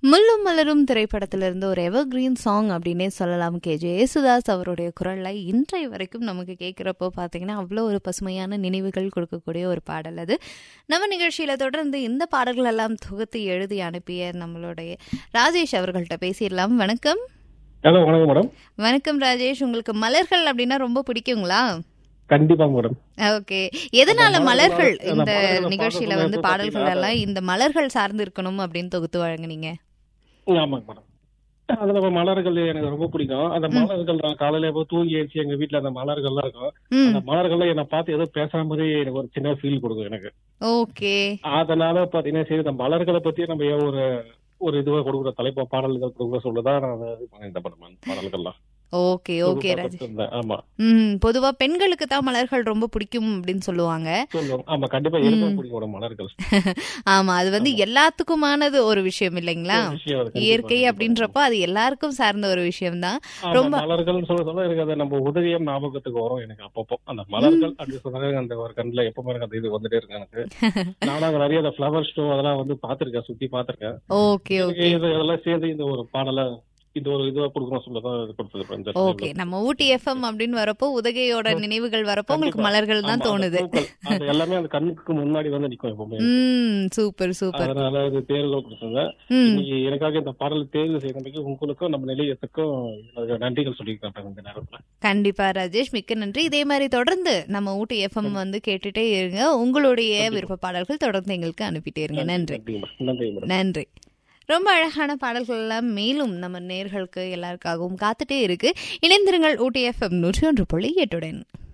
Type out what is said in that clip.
முள்ளும் மலரும் திரைப்படத்திலிருந்து ஒரு எவர் கிரீன் சாங் அப்படின்னே சொல்லலாம் கே ஜே யேசுதாஸ் அவருடைய குரல்ல இன்றைய வரைக்கும் நமக்கு கேட்குறப்போ பார்த்தீங்கன்னா அவ்வளோ ஒரு பசுமையான நினைவுகள் கொடுக்கக்கூடிய ஒரு பாடல் அது நம்ம நிகழ்ச்சியில தொடர்ந்து இந்த பாடல்கள் எல்லாம் தொகுத்து எழுதி அனுப்பிய நம்மளுடைய ராஜேஷ் அவர்கள்ட்ட பேசிடலாம் வணக்கம் ஹலோ வணக்கம் மேடம் வணக்கம் ராஜேஷ் உங்களுக்கு மலர்கள் அப்படின்னா ரொம்ப பிடிக்குங்களா கண்டிப்பா மேடம் ஓகே எதனால அந்த மலர்கள் மலர்கள் இந்த அந்த மலர்களை நிகழ்ச்சியில பார்க்கறது வந்து வந்து பாடல்கள் பாத்தீங்கன்னா, எல்லாம் இந்த மலர்கள் சார்ந்து இருக்கணும் அப்படின்னு தொகுத்து வழங்குனீங்க ஆமாங்க மேடம் அதுல இப்ப மலர்கள் எனக்கு ரொம்ப பிடிக்கும் அந்த மலர்கள் நான் காலையில போய் தூங்கி எழுச்சி எங்க வீட்டுல அந்த மலர்கள்லாம் இருக்கும் ம் அந்த மலர்கள்லாம் என்னை பார்த்து ஏதோ பேசுற மாதிரி எனக்கு ஒரு சின்ன ஃபீல் கொடுக்கும் எனக்கு ஓகே அதனால பாத்தீங்கன்னா சரி இந்த மலர்களை பத்தி நம்ம ஏன் ஒரு ஒரு இதுவா கொடுக்குற தலைப்பா பாடல்கள் கொடுக்குற சொல்லதான் நான் அதை இது பண்ணேன் இந்த படம் அந்த பாடல்கள்லாம் ஓகே ஓகே ராஜேஷ் கொடுத்திருந்தேன். ஆமா ம் பொதுவா பெண்களுக்கு தான் மலர்கள் ரொம்ப பிடிக்கும் அப்படின்னு சொல்லுவாங்க சொல்லுவோம் ஆமா கண்டிப்பா எனக்கும் பிடிக்கும் மேடம் மலர்கள் ஆமா அது வந்து எல்லாத்துக்குமானது ஒரு விஷயம் இல்லைங்களா ஒரு விஷயம் அது கண்டிப்பா, இயற்கை கண்டிப்பா. அப்படின்றப்போ அது எல்லாருக்கும் சார்ந்த ஒரு விஷயம்தான் ஆமா, ரொம்ப- மலர்கள்னு சொல்ல சொல்ல எனக்கு அது நம்ம உதவியம் ஞாபகத்துக்கு வரும் எனக்கு அப்பப்போ அந்த மலர்கள் அப்படி சொன்னாங்க அந்த ஒரு கண்ணுல எப்பவுமே எனக்கு அந்த இது வந்துட்டே இருக்கு எனக்கு நானும் அங்க நிறைய அந்த ஃபிளவர் ஷோ அதெல்லாம் வந்து பாத்திருக்கேன் சுத்தி பாத்திருக்கேன் ஓகே ஓகே இது இதெல்லாம் சேர்ந்து இந்த ஒரு பாடல இது ஒரு இதுவா கொடுக்கணும் சொல்லதான் இது கொடுத்தது இப்ப இந்த ஓகே நம்ம ஊட்டி எஃப்எம் அப்படின்னு வரப்போ உதகையோட நினைவுகள் வரப்போ உங்களுக்கு கண்டிப்பா. மலர்கள் தான் ஆமா, அந்த தோணுது பூக்கள், அது எல்லாமே அந்த கண்ணுக்கு முன்னாடி வந்து நிக்கும் எப்பவுமே ம் சூப்பர் சூப்பர் அதனால இது தேர்வுகள் கொடுத்தாங்க ம் இன்னைக்கு எனக்காக இந்த பாடல் தேர்வு செய்தமைக்கு உங்களுக்கும் நம்ம நிலையத்துக்கும் எனக்கு நன்றிகள் சொல்லிக்கிறேன் இந்த நேரத்துல கண்டிப்பா ராஜேஷ் மிக்க நன்றி இதே மாதிரி தொடர்ந்து நம்ம ஊட்டி எஃப்எம் வந்து கேட்டுட்டே இருங்க உங்களுடைய விருப்ப பாடல்கள் தொடர்ந்து எங்களுக்கு அனுப்பிட்டே இருங்க நன்றி நன்றி மேடம். நன்றி மேடம் நன்றி ரொம்ப அழகான பாடல்கள் எல்லாம் மேலும் நம்ம நேர்களுக்கு எல்லாருக்காகவும் காத்துட்டே இருக்கு இணைந்திருங்கள் ஊட்டி எஃப்எம் நூற்றி ஒன்று புள்ளி எட்டுடன்